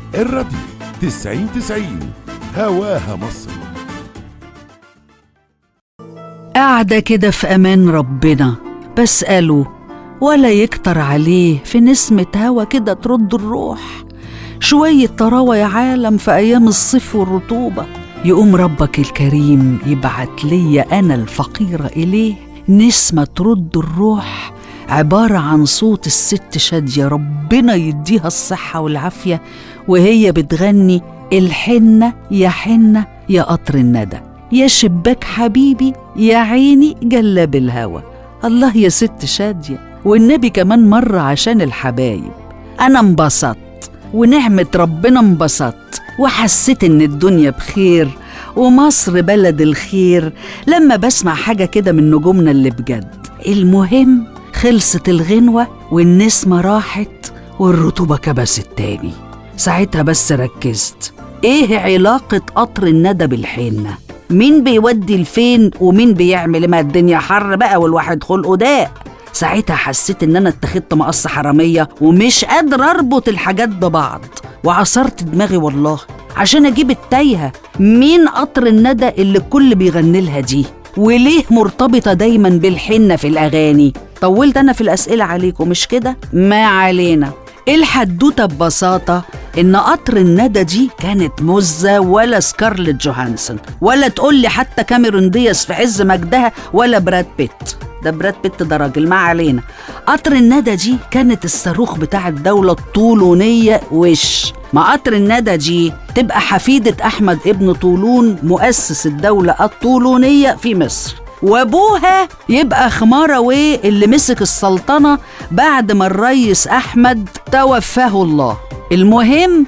الراديو تسعين تسعين هواها مصر قاعدة كده في أمان ربنا بسأله ولا يكتر عليه في نسمة هوا كده ترد الروح شوية طراوة يا عالم في أيام الصيف والرطوبة يقوم ربك الكريم يبعت لي أنا الفقيرة إليه نسمة ترد الروح عبارة عن صوت الست شادية ربنا يديها الصحة والعافية وهي بتغني الحنة يا حنة يا قطر الندى يا شباك حبيبي يا عيني جلاب الهوى الله يا ست شادية والنبي كمان مرة عشان الحبايب أنا انبسطت ونعمة ربنا انبسطت وحسيت إن الدنيا بخير ومصر بلد الخير لما بسمع حاجة كده من نجومنا اللي بجد المهم خلصت الغنوة والنسمة راحت والرطوبة كبست تاني ساعتها بس ركزت ايه علاقة قطر الندى بالحنة مين بيودي لفين ومين بيعمل ما الدنيا حر بقى والواحد خلقه ضاق ساعتها حسيت ان انا اتخذت مقص حرامية ومش قادر اربط الحاجات ببعض وعصرت دماغي والله عشان اجيب التايهة مين قطر الندى اللي الكل بيغني لها دي وليه مرتبطة دايما بالحنة في الأغاني طولت أنا في الأسئلة عليكم مش كده؟ ما علينا الحدوتة ببساطة إن قطر الندى دي كانت مزة ولا سكارلت جوهانسون ولا تقول لي حتى كاميرون دياس في عز مجدها ولا براد بيت ده براد بيت ده راجل ما علينا قطر الندى دي كانت الصاروخ بتاع الدولة الطولونية وش ما قطر الندى دي تبقى حفيدة أحمد ابن طولون مؤسس الدولة الطولونية في مصر وابوها يبقى خماروي اللي مسك السلطنة بعد ما الريس أحمد توفاه الله المهم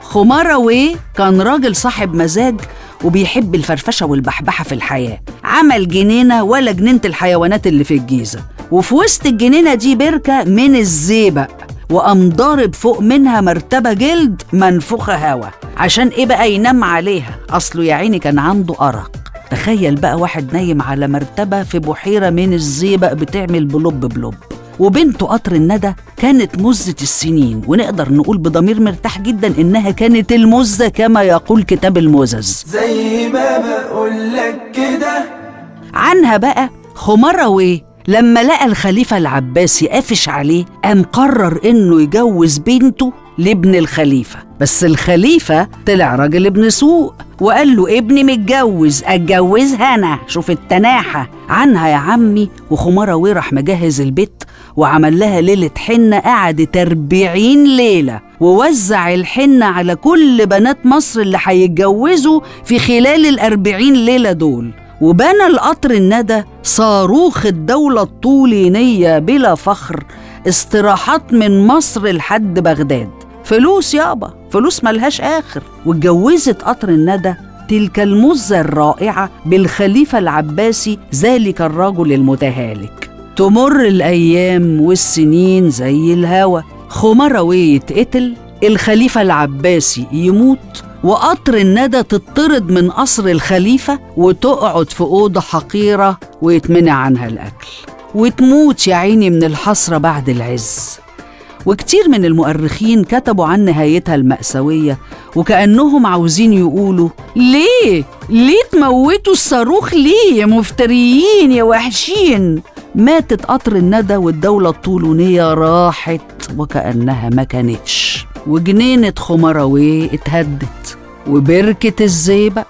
خماروي كان راجل صاحب مزاج وبيحب الفرفشة والبحبحة في الحياة عمل جنينة ولا جنينة الحيوانات اللي في الجيزة وفي وسط الجنينة دي بركة من الزيبق وقام ضارب فوق منها مرتبة جلد منفوخة هوا عشان ايه بقى ينام عليها اصله يا عيني كان عنده أرق تخيل بقى واحد نايم على مرتبة في بحيرة من الزيبق بتعمل بلوب بلوب وبنته قطر الندى كانت مزة السنين ونقدر نقول بضمير مرتاح جدا إنها كانت المزة كما يقول كتاب المزز زي ما بقولك كده عنها بقى خمروي لما لقى الخليفة العباسي قافش عليه قام قرر إنه يجوز بنته لابن الخليفة بس الخليفة طلع راجل ابن سوق وقال له ابني متجوز اتجوزها أنا شوف التناحة عنها يا عمي وخمروي راح مجهز البيت وعمل لها ليلة حنة قعدت أربعين ليلة ووزع الحنة على كل بنات مصر اللي هيتجوزوا في خلال الأربعين ليلة دول وبنى القطر الندى صاروخ الدولة الطولينية بلا فخر استراحات من مصر لحد بغداد فلوس يابا فلوس ملهاش آخر واتجوزت قطر الندى تلك المزة الرائعة بالخليفة العباسي ذلك الرجل المتهالك تمر الأيام والسنين زي الهوى خمروي يتقتل الخليفة العباسي يموت وقطر الندى تطرد من قصر الخليفة وتقعد في أوضة حقيرة ويتمنع عنها الأكل وتموت يا عيني من الحسرة بعد العز وكتير من المؤرخين كتبوا عن نهايتها المأساوية وكأنهم عاوزين يقولوا ليه؟ ليه تموتوا الصاروخ ليه يا مفتريين يا وحشين؟ ماتت قطر الندى والدولة الطولونية راحت وكأنها ما كانتش وجنينة خمروي اتهدت وبركة الزيبق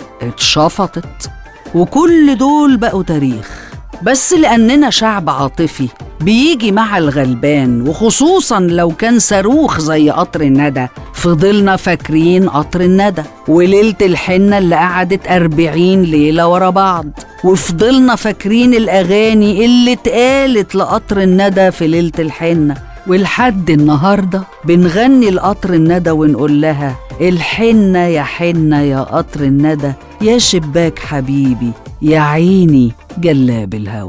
اتشفطت وكل دول بقوا تاريخ بس لأننا شعب عاطفي بيجي مع الغلبان وخصوصا لو كان صاروخ زي قطر الندى فضلنا فاكرين قطر الندى وليلة الحنة اللي قعدت أربعين ليلة ورا بعض وفضلنا فاكرين الأغاني اللي اتقالت لقطر الندى في ليلة الحنة ولحد النهاردة بنغني القطر الندى ونقول لها الحنة يا حنة يا قطر الندى يا شباك حبيبي يا عيني جلاب الهوى